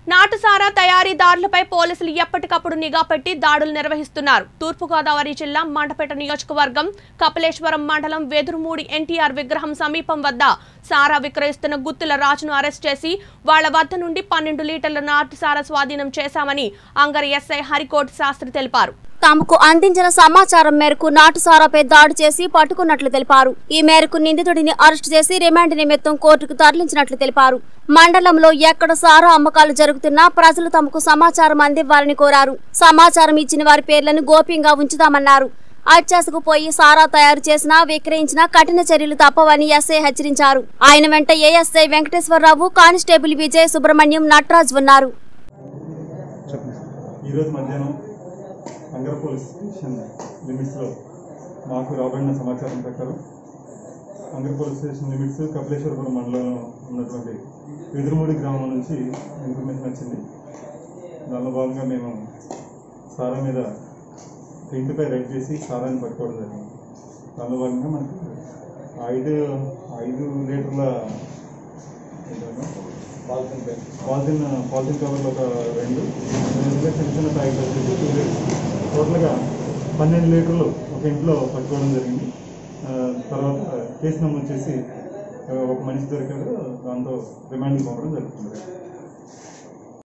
నాటుసారా తయారీదారులపై పోలీసులు ఎప్పటికప్పుడు నిఘా పెట్టి దాడులు నిర్వహిస్తున్నారు తూర్పుగోదావరి జిల్లా మండపేట నియోజకవర్గం కపిలేశ్వరం మండలం వెదురుమూడి ఎన్టీఆర్ విగ్రహం సమీపం వద్ద సారా విక్రయిస్తున్న గుత్తుల రాజును అరెస్ట్ చేసి వాళ్ల వద్ద నుండి పన్నెండు లీటర్ల నాటుసారా స్వాధీనం చేశామని అంగరి ఎస్ఐ హరికోట్ శాస్త్రి తెలిపారు తమకు అందించిన సమాచారం మేరకు నాటుసారాపై దాడి చేసి పట్టుకున్నట్లు తెలిపారు ఈ మేరకు నిందితుడిని అరెస్టు చేసి రిమాండ్ నిమిత్తం కోర్టుకు తరలించినట్లు తెలిపారు మండలంలో ఎక్కడ సారా అమ్మకాలు జరుగుతున్నా ప్రజలు తమకు సమాచారం అందివ్వాలని కోరారు సమాచారం ఇచ్చిన వారి పేర్లను గోప్యంగా ఉంచుతామన్నారు అత్యాశకు పోయి సారా తయారు చేసినా విక్రయించినా కఠిన చర్యలు తప్పవని ఎస్ఐ హెచ్చరించారు ఆయన వెంట ఏఎస్ఐ వెంకటేశ్వరరావు కానిస్టేబుల్ విజయ్ సుబ్రహ్మణ్యం నట్రాజ్ ఉన్నారు చెప్పండి ఈరోజు మధ్యాహ్నం అంగర పోలీస్ స్టేషన్ లిమిట్స్లో మాకు రాబడిన సమాచారం ప్రకారం Angara police station limits Kapileswarapuram మండలంలో ఉన్నటువంటి ఎదురుమూడి గ్రామం నుంచి ఇన్ఫర్మేషన్ వచ్చింది దానిలో భాగంగా మేము సారా మీద ఇంటిపై రైడ్ చేసి సారాన్ని పట్టుకోవడం జరిగింది దానిలో భాగంగా మనకి ఐదు ఐదు లీటర్ల ఏంటన్నా? పాలిథిన్ పాలిథిన్ కవర్లు ఒక రెండు అదేవిధంగా చిన్న చిన్న ప్యాకెట్ వచ్చేసి టూ లీటర్స్ టోటల్గా పన్నెండు లీటర్లు ఒక ఇంట్లో పట్టుకోవడం జరిగింది ఆ, తర్వాత కేసు నమోదు చేసి ఆ, ఒక మనిషి దొరికాడు దాంతో రిమాండ్కి పంపడం జరుగుతుంది